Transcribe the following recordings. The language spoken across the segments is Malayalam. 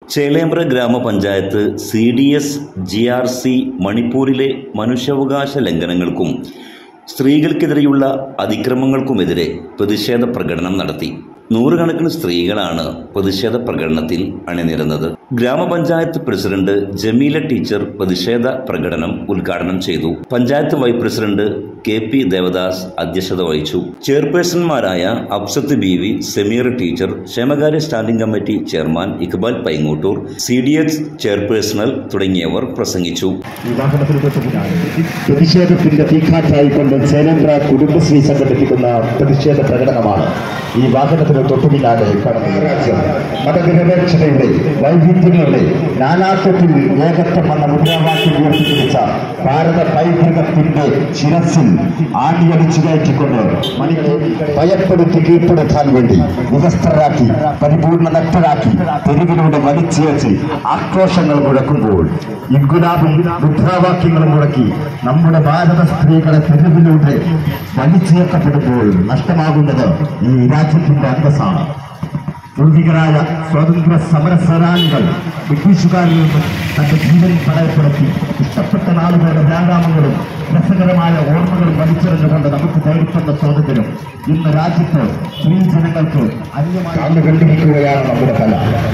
ചേലേമ്പ്ര ഗ്രാമപഞ്ചായത്ത് C D S G R C മണിപ്പൂരിലെ മനുഷ്യാവകാശ ലംഘനങ്ങൾക്കും സ്ത്രീകൾക്കെതിരെയുള്ള അതിക്രമങ്ങൾക്കുമെതിരെ പ്രതിഷേധ പ്രകടനം നടത്തി നൂറുകണക്കിന് സ്ത്രീകളാണ് പ്രതിഷേധ പ്രകടനത്തിൽ അണിനിരന്നത് ഗ്രാമപഞ്ചായത്ത് പ്രസിഡന്റ് ജമീല ടീച്ചർ പ്രതിഷേധ പ്രകടനം ഉദ്ഘാടനം ചെയ്തു panchayat vice president K P Devadas അധ്യക്ഷത വഹിച്ചു ചെയർപേഴ്സൺമാരായ Absath B V Sameer teacher ക്ഷേമകാര്യ standing committee chairman Iqbal Paingottoor C D S ചെയർപേഴ്സണൽ തുടങ്ങിയവർ പ്രസംഗിച്ചു വിവാഹത്തിന് തൊട്ട് പിന്നാലെ പ്രതിഷേധത്തിന്റെ തീക്കാറ്റായിക്കൊണ്ട് ചേലേന്ദ്ര കുടുംബശ്രീ സംഘടിപ്പിക്കുന്ന പ്രതിഷേധ പ്രകടനമാണ് ഈ വാഹനത്തിന് തൊട്ടു പിന്നാലെ കടന്നത് രാജ്യം മതനിരപേക്ഷതയുടെ വൈവിധ്യങ്ങളുടെ നാനാത്വത്തിൽ ഏകത്വം എന്ന മുദ്രാവാക്യം ഉയർത്തിപ്പിടിച്ച ഭാരത പൈതൃകത്തിന്റെ ശിരസിൽ ആണ്ടിയടിച്ചു കയറ്റിക്കൊണ്ട് മണിപ്പൂർ ഭയപ്പെടുത്തി കീഴ്പ്പെടുത്താൻ വേണ്ടി വിവസ്ത്രരാക്കി പരിപൂർണ നഗ്നരാക്കി തെരുവിലൂടെ വലിച്ചു വെച്ച് ആക്രോശങ്ങൾ മുഴക്കുമ്പോൾ ഇൻകുലാബും മുദ്രാവാക്യങ്ങളും മുഴക്കി നമ്മുടെ ഭാരത സ്ത്രീകളെ തെരുവിലൂടെ വലിച്ചേർക്കപ്പെടുമ്പോൾ നഷ്ടമാകുന്നത് ഈ രാജ്യത്തിന്റെ അന്തസ്സാണ് പൂർവികരായ സ്വാതന്ത്ര്യ സമര സേനാനികൾ ബ്രിട്ടീഷുകാരിൽ നിന്നും തന്റെ ജീവൻ പടയപ്പെടുത്തി ഇഷ്ടപ്പെട്ട നാളുകളുടെ വ്യായാമങ്ങളും രസകരമായ ഓർമ്മകളും വലിച്ചെറിഞ്ഞുകൊണ്ട് നമുക്ക് നേടിത്തന്ന സ്വാതന്ത്ര്യം ഇന്ന് രാജ്യത്ത് സ്ത്രീ ജനങ്ങൾക്ക് അന്യമായി കണ്ടുപിടിക്കുകയാണ് നമ്മുടെ കല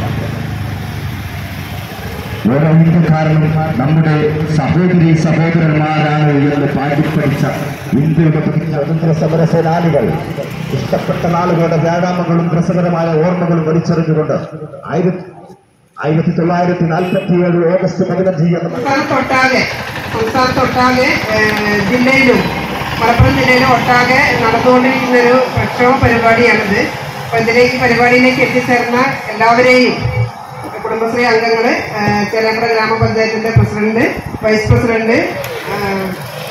ഓരോ ഇന്ത്യക്കാരനും നമ്മുടെ സഹോദരി സഹോദരന്മാരാണ് എന്ന് പാടിപ്പടിച്ച ഇന്ത്യയുടെ സ്വതന്ത്ര സമര സേനാനികൾ ഇഷ്ടപ്പെട്ട നാളുകളുടെ വ്യായാമങ്ങളും രസകരമായ ഓർമ്മകളും വലിച്ചെറിഞ്ഞുകൊണ്ട് ആയിരത്തി ആയിരത്തി തൊള്ളായിരത്തി നാൽപ്പത്തി ഏഴ് ഓഗസ്റ്റ് പതിനഞ്ച് എന്ന സംസ്ഥാനത്തൊട്ടാകെ സംസ്ഥാനത്തൊട്ടാകെ ഏഹ്, ജില്ലയിലും മലപ്പുറം ജില്ലയിലും ഒട്ടാകെ നടന്നുകൊണ്ടിരിക്കുന്ന ഒരു പ്രക്ഷോഭ പരിപാടിയാണിത് അപ്പോൾ ഇതിലേക്ക് പരിപാടിയിലേക്ക് എത്തിച്ചേർന്ന എല്ലാവരെയും കുടുംബശ്രീ അംഗങ്ങൾ ചേലമ്പ്ര ഗ്രാമപഞ്ചായത്തിന്റെ പ്രസിഡന്റ് വൈസ് പ്രസിഡന്റ് ഏഹ്,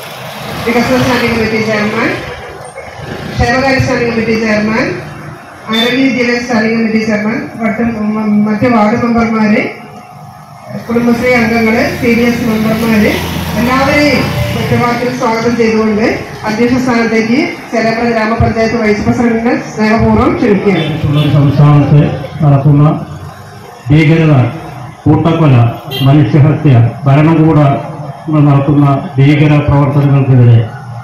വികസന സ്റ്റാൻഡിംഗ് കമ്മിറ്റി ചെയർമാൻ ക്ഷേമകാര്യ സ്റ്റാൻഡിംഗ് കമ്മിറ്റി ചെയർമാൻ ആരോഗ്യ വിദ്യാലയ സ്റ്റാൻഡിംഗ് കമ്മിറ്റി ചെയർമാൻ വട്ടം മ- മറ്റ് വാർഡ് മെമ്പർമാര് കുടുംബശ്രീ അംഗങ്ങള് സി ഡി എസ് മെമ്പർമാര് എല്ലാവരെയും ഒറ്റവാക്കിൽ സ്വാഗതം ചെയ്തുകൊണ്ട് അധ്യക്ഷ സ്ഥാനത്തേക്ക് ചേലപ്പുറ ഗ്രാമപഞ്ചായത്ത് വൈസ് പ്രസിഡന്റിനെ സ്നേഹപൂർവ്വം ക്ഷണിക്കുകയാണ് ഉള്ള ഒരു സംസ്ഥാനത്ത് നടക്കുന്ന ഭീകരത കൂട്ടക്കൊല മനുഷ്യഹത്യ ഭരണകൂട നടത്തുന്ന ഭീകര പ്രവർത്തനങ്ങൾക്കെതിരെ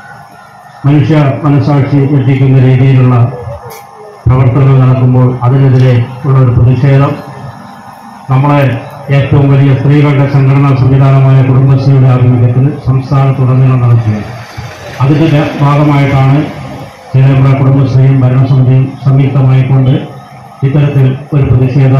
മനുഷ്യ മനസാക്ഷി എത്തിക്കുന്ന രീതിയിലുള്ള പ്രവർത്തനങ്ങൾ നടക്കുമ്പോൾ അതിനെതിരെ ഉള്ള ഒരു പ്രതിഷേധം നമ്മളെ ഏറ്റവും വലിയ സ്ത്രീകളുടെ സംഘടനാ സംവിധാനമായ കുടുംബശ്രീയുടെ ആഭിമുഖ്യത്തിൽ സംസ്ഥാനത്തുടനീളം നടത്തുകയാണ് അതിൻ്റെ ഭാഗമായിട്ടാണ് ചേലപ്പുഴ കുടുംബശ്രീയും ഭരണസമിതിയും സംയുക്തമായിക്കൊണ്ട് ഇത്തരത്തിൽ ഒരു പ്രതിഷേധ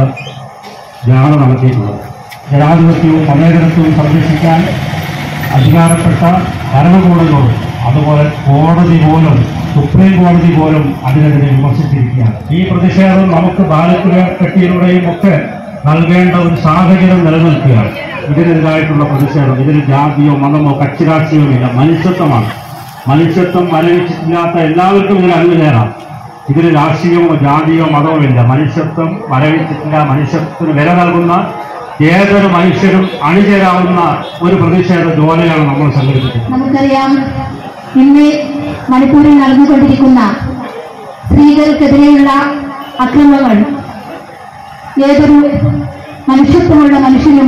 ജാഥ നടത്തിയിട്ടുള്ളത് ജനാധിപത്യവും മതേതരത്വവും സംരക്ഷിക്കാൻ അധികാരപ്പെട്ട ഭരണകൂടങ്ങളും അതുപോലെ കോടതി പോലും സുപ്രീം കോടതി പോലും അതിനെതിരെ വിമർശിച്ചിരിക്കുകയാണ് ഈ പ്രതിഷേധം നമുക്ക് ബാലത്തിക കെട്ടിയിലൂടെയും ഒക്കെ നൽകേണ്ട ഒരു സാഹചര്യം നിലനിൽക്കുകയാണ് ഇതിനെതിരായിട്ടുള്ള പ്രതിഷേധം ഇതിന് ജാതിയോ മതമോ കക്ഷിരാഷ്ട്രീയോ ഇല്ല മനുഷ്യത്വമാണ് മനുഷ്യത്വം മരവിച്ചിട്ടില്ലാത്ത എല്ലാവർക്കും ഇതിൽ അണിചേരാം ഇതിന് രാഷ്ട്രീയമോ ജാതിയോ മതമോ ഇല്ല മനുഷ്യത്വം മരവിച്ചിട്ടില്ല മനുഷ്യത്വത്തിന് വില നൽകുന്ന ഏതൊരു മനുഷ്യരും അണിചേരാവുന്ന ഒരു പ്രതിഷേധ ജോലിയാണ് നമ്മൾ സംഘടിപ്പിക്കുന്നത് നമുക്കറിയാം ഇന്ന് മണിപ്പൂരിൽ നടന്നുകൊണ്ടിരിക്കുന്ന സ്ത്രീകൾക്കെതിരെയുള്ള അക്രമങ്ങൾ ഏതൊരു മനുഷ്യത്വമുള്ള മനുഷ്യനും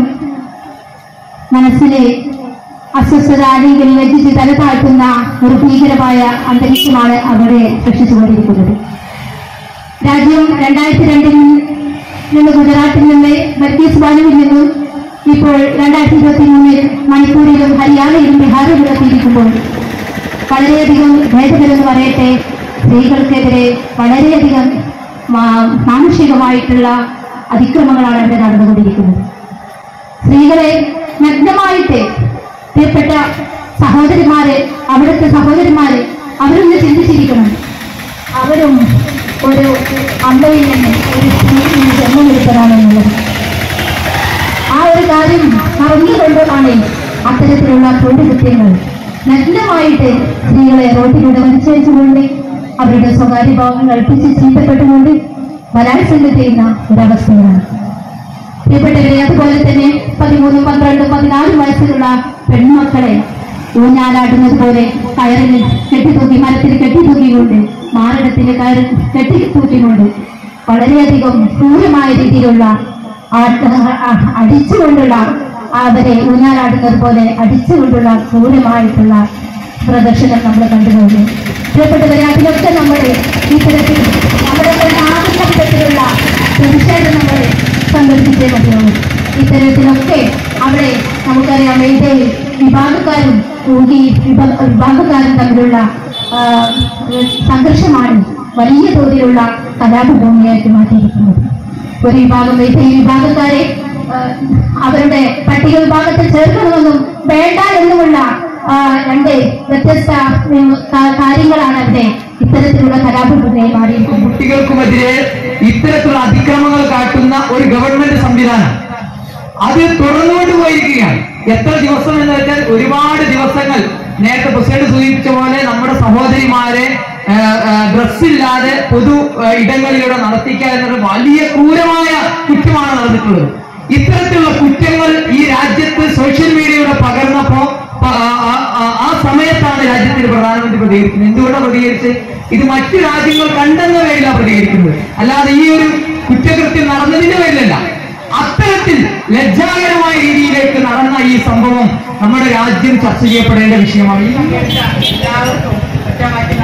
മനസ്സിലെ അസ്വസ്ഥത അല്ലെങ്കിൽ ലജ്ജിച്ച് തല താഴ്ത്തുന്ന ഒരു ഭീകരമായ അന്തരീക്ഷമാണ് അവിടെ സൃഷ്ടിച്ചുകൊണ്ടിരിക്കുന്നത് രാജ്യം രണ്ടായിരത്തി രണ്ടിൽ നിന്ന് ഗുജറാത്തിൽ നിന്ന് ബർഗീസ് ബാനുവിൽ നിന്നും ഇപ്പോൾ രണ്ടായിരത്തി ഇരുപത്തി മൂന്നിൽ മണിപ്പൂരിലും ഹരിയാനയിലും ബീഹാറിലും എത്തിയിരിക്കുമ്പോൾ വളരെയധികം ഭേദകരെന്ന് പറയട്ടെ സ്ത്രീകൾക്കെതിരെ വളരെയധികം മാ- മാനുഷികമായിട്ടുള്ള അതിക്രമങ്ങളാണ് അവിടെ നടന്നുകൊണ്ടിരിക്കുന്നത് സ്ത്രീകളെ നഗ്നമായിട്ട് പ്രിയപ്പെട്ട സഹോദരിമാരെ അവിടുത്തെ സഹോദരിമാരെ അവരൊന്ന് ചിന്തിച്ചിരിക്കണം അവരും ഒരു അമ്മയിൽ നിന്ന് ഒരു സ്ത്രീയിൽ നിന്ന് ജന്മമെടുത്തതാണെന്നുള്ളത് ആ ഒരു കാര്യം അറിഞ്ഞുകൊണ്ടാണ് അത്തരത്തിലുള്ള തൊഴിൽകൃത്യങ്ങൾ നഗ്നമായിട്ട് സ്ത്രീകളെ റോഡിലൂടെ വലിച്ചയച്ചുകൊണ്ട് അവരുടെ സ്വകാര്യ ഭാവങ്ങൾ കൽപ്പിച്ച് ചീത്തപ്പെട്ടുകൊണ്ട് ബലാത്സംഗം ചെയ്യുന്ന ഒരവസ്ഥയാണ് പ്രിയപ്പെട്ടവരെ അതുപോലെ തന്നെ പതിമൂന്നും പന്ത്രണ്ടും പതിനാലും വയസ്സിലുള്ള പെൺമക്കളെ ഊഞ്ഞാലാടുന്നത് പോലെ കയറിൽ കെട്ടിത്തൂക്കി മരത്തിൽ കെട്ടിത്തൂക്കിക്കൊണ്ട് മാരടത്തിൽ കയറി കെട്ടിത്തൂക്കിക്കൊണ്ട് വളരെയധികം ക്രൂരമായ രീതിയിലുള്ള ആ- ആ- അടിച്ചുകൊണ്ടുള്ള അവരെ ഊഞ്ഞാലാടുന്നത് പോലെ അടിച്ചുകൊണ്ടുള്ള ക്രൂരമായിട്ടുള്ള പ്രദർശനം നമ്മൾ കണ്ടുപോകുന്നു പ്രിയപ്പെട്ടവരെ അതിലൊക്കെ നമ്മൾ ഇത്തരത്തിൽ നമ്മുടെ ആവശ്യത്തിലുള്ള പ്രതിഷേധം നമ്മൾ സംഘടിപ്പിച്ചേ മതിയാവും ഇത്തരത്തിലൊക്കെ അവിടെ നമുക്കറിയാം ഏത് വിഭാഗക്കാരും ഈ വിഭാ- വിഭാഗക്കാരും തമ്മിലുള്ള ആ, സംഘർഷമാണ് വലിയ തോതിലുള്ള കലാപഭൂമിയായിട്ട് മാറ്റിയിരിക്കുന്നത് ഒരു വിഭാഗം ഈ വിഭാഗക്കാരെ ആ, അവരുടെ പട്ടിക വിഭാഗത്തിൽ ചേർക്കണമെന്നും വേണ്ട എന്നുമുള്ള ആ, രണ്ട് വ്യത്യസ്ത ഉം, കാ- കാര്യങ്ങളാണ് അവിടെ ഇത്തരത്തിലുള്ള കലാപഭൂമിയായി മാറിയിരിക്കുന്നത് കുട്ടികൾക്കുമെതിരെ ഇത്തരത്തിലുള്ള അതിക്രമങ്ങൾ കാട്ടുന്ന ഒരു ഗവൺമെന്റ് സംവിധാനം അത് തുടർന്നുകൊണ്ട് പോയിരിക്കുകയാണ് എത്ര ദിവസം എന്ന് വെച്ചാൽ ഒരുപാട് ദിവസങ്ങൾ നേരത്തെ പ്രസിഡന്റ് സൂചിപ്പിച്ച പോലെ നമ്മുടെ സഹോദരിമാരെ ഡ്രസ് ഇല്ലാതെ പൊതു ആ, ഇടങ്ങളിലൂടെ നടത്തിക്കുക എന്നത് വലിയ ക്രൂരമായ കുറ്റമാണ് നടന്നിട്ടുള്ളത് ഇത്തരത്തിലുള്ള കുറ്റങ്ങൾ ഈ രാജ്യത്ത് സോഷ്യൽ മീഡിയയുടെ പകർന്നപ്പോ പ- ആ- ആ- ആ- ആ സമയത്താണ് രാജ്യത്തിന്റെ പ്രധാനമന്ത്രി പ്രതികരിക്കുന്നത് എന്തുകൊണ്ടാണ് പ്രതികരിച്ചത് ഇത് മറ്റു രാജ്യങ്ങൾ കണ്ടെന്ന പേരിലാണ് പ്രതികരിക്കുന്നത് അല്ലാതെ ഈ ഒരു കുറ്റകൃത്യം നടന്നതിന്റെ പേരിലല്ല അത്തരത്തിൽ ലജ്ജാകരമായ രീതിയിലേക്ക് നടന്ന ഈ സംഭവം നമ്മുടെ രാജ്യം ചർച്ച ചെയ്യപ്പെടേണ്ട വിഷയമാണ് ഈ എല്ലാവർക്കും ഒറ്റമാറ്റി